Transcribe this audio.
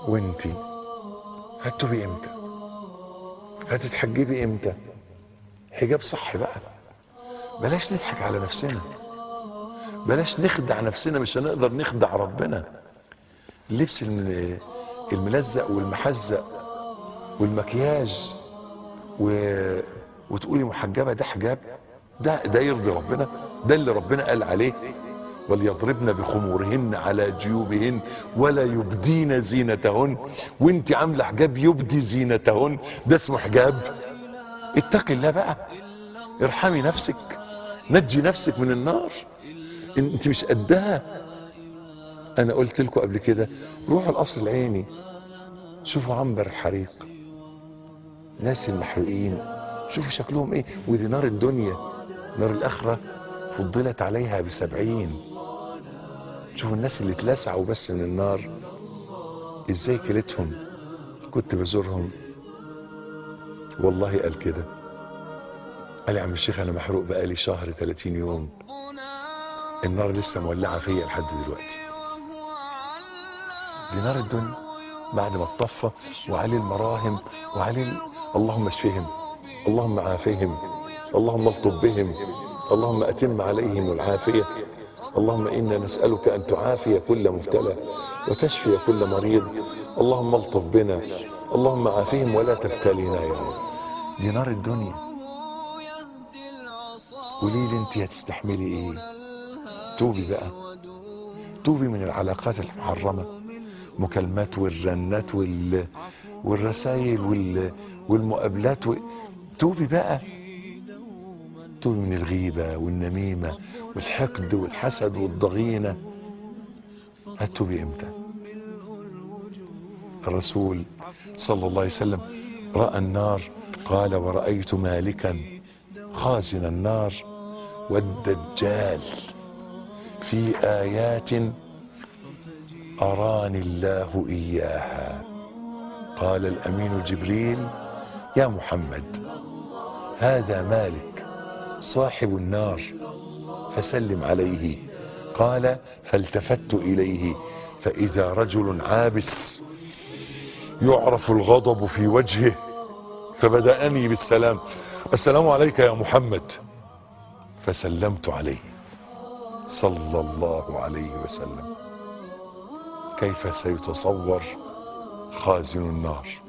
وانتي هتتوبي امتى هتتحجبي امتى حجاب صح بقى بلاش نضحك على نفسنا بلاش نخدع نفسنا مش هنقدر نخدع ربنا اللبس الم- الملزق والمحزق والمكياج و... وتقولي محجبه ده حجاب ده ده يرضي ربنا ده اللي ربنا قال عليه وليضربن بخمورهن على جيوبهن ولا يبدين زينتهن وانت عامله حجاب يبدي زينتهن ده اسمه حجاب اتقي الله بقى ارحمي نفسك نجي نفسك من النار انت مش قدها انا قلت لكم قبل كده روحوا القصر العيني شوفوا عنبر الحريق ناس المحروقين شوفوا شكلهم ايه ودي نار الدنيا نار الاخره فضلت عليها بسبعين شوفوا الناس اللي اتلسعوا بس من النار ازاي كلتهم كنت بزورهم والله قال كده قال يا عم الشيخ انا محروق بقالي شهر 30 يوم النار لسه مولعه فيا لحد دلوقتي دي نار الدنيا بعد ما تطفى وعلي المراهم وعلي ال... اللهم اشفهم اللهم عافهم اللهم الطب بهم اللهم اتم عليهم العافيه اللهم انا نسالك ان تعافي كل مبتلى وتشفي كل مريض اللهم الطف بنا اللهم عافهم ولا تبتلينا يا رب دي نار الدنيا قولي لي انت هتستحملي ايه توبي بقى توبي من العلاقات المحرمه مكالمات والرنات وال والرسائل وال والمقابلات و... توبي بقى توبي من الغيبة والنميمة والحقد والحسد والضغينة هتوبي امتى الرسول صلى الله عليه وسلم رأى النار قال ورأيت مالكا خازن النار والدجال في آيات أراني الله إياها قال الأمين جبريل يا محمد هذا مالك صاحب النار فسلم عليه قال فالتفت إليه فإذا رجل عابس يعرف الغضب في وجهه فبدأني بالسلام السلام عليك يا محمد فسلمت عليه صلى الله عليه وسلم كيف سيتصور خازن النار